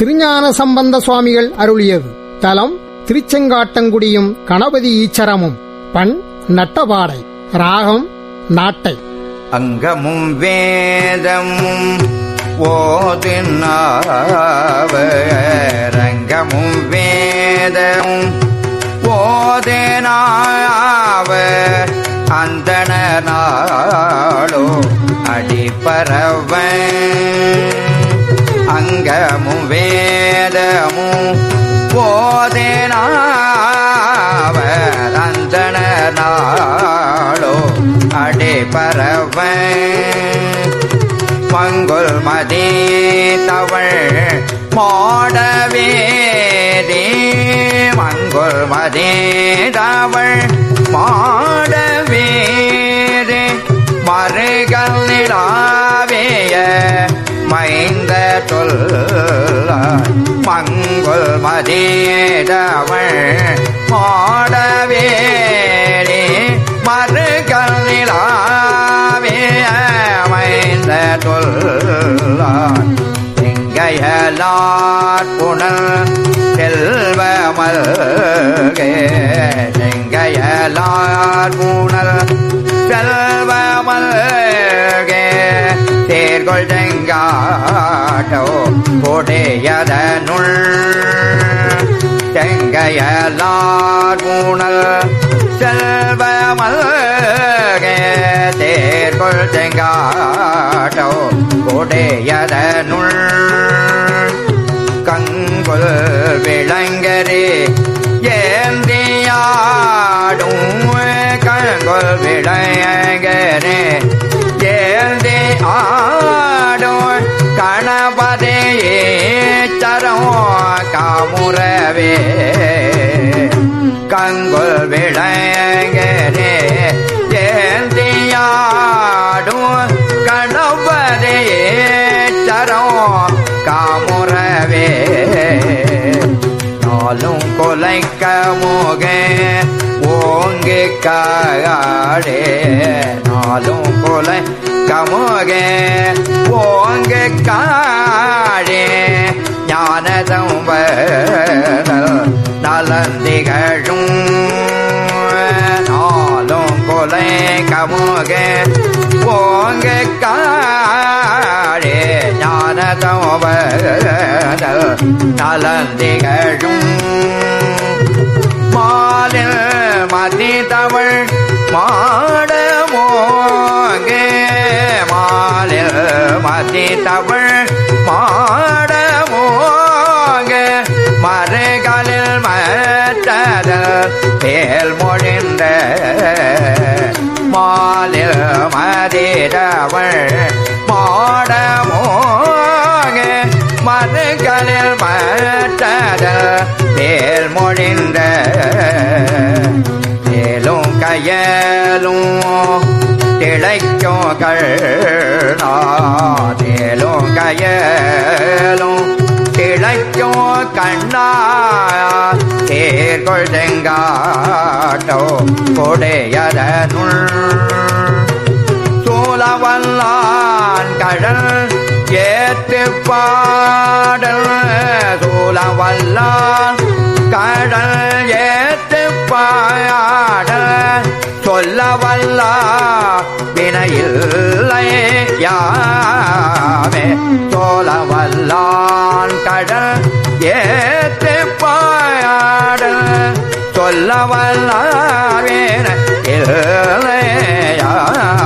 திருஞான சம்பந்த சுவாமிகள் அருளியது தலம் திருச்செங்காட்டங்குடியும் கணபதி ஈச்சரமும் பண் நட்டபாடை ராகம் நாட்டை அங்கமும் வேதமும் ஓதினாவரங்கமும் வேதமும் ஓதேனாவர் அந்தன நாளோ அடிப்பறவ அங்கமும் வேதமும் ஓதேனாவர் அந்தன நாளோ அடிப்பறவ மங்குல் மதி தவள் மாடவேதே மங்குல் மதி தவள் மாடவேதே மறுகள் நிலாவேய மைந்த தொல் மங்குல் மதேதவள் மாடவேரே மறுகள் நிலாவேய மைந்த தொல் செங்கையலார் புனல் செல்வமல்கே செங்கையலார் புனல் செல்வமல்கே தேர்கொள் செங்காட்டோ கொடையதனுள் செங்கையலார் புனல் செல்வமல்கே தேர்கொள் செங்காட்டோ கொடையதனுள் கங்குல் விளங்கரே ஏந்தியாடும் கங்குல் விளங்கரே ஏந்தி ஆடும் கணபதியே சரம் காமுறவே கங்குல் விளங்கரே ஏந்தியாடும் கணபதியே சரம் காமுறவே நாளும் கொலைக்க மோகே ஓங்கு காடே நாளும் கொலை கமோகே ஓங்கு காடே ஞானதம் நலந்திகழும் நாளும் கொலை கமோகே ஓங்கு காடே ஞானதம் நலந்திகழும் மாலில் மதி தமிழ் மாடமோங்கே மாலில் மதி தமிழ் மாடமோங்கே மறுகளில் மற்றதல் பேல் மொழிந்த மாலில் மதி தமிழ் மாடமோங்கே மறுகளில் மற்றதல் பேல் மொழிந்த மேலும் கையலும் திளைக்கும் கண்ணாதேலும் கையலும் திளைக்கும் கண்ணா தேர்கொள் செங்காட்டோ கொடையதனுள் சூழவல்லான் கடல் ஏத்து பாடல் சூழவல்லான் கடல் ஏத்து பாடல் சொல்ல வல்லா வினையில்லை யாமே சோழ வல்லான் கடல் ஏத்து பாடல் சொல்ல வல்லார் வினையில்லை யாமே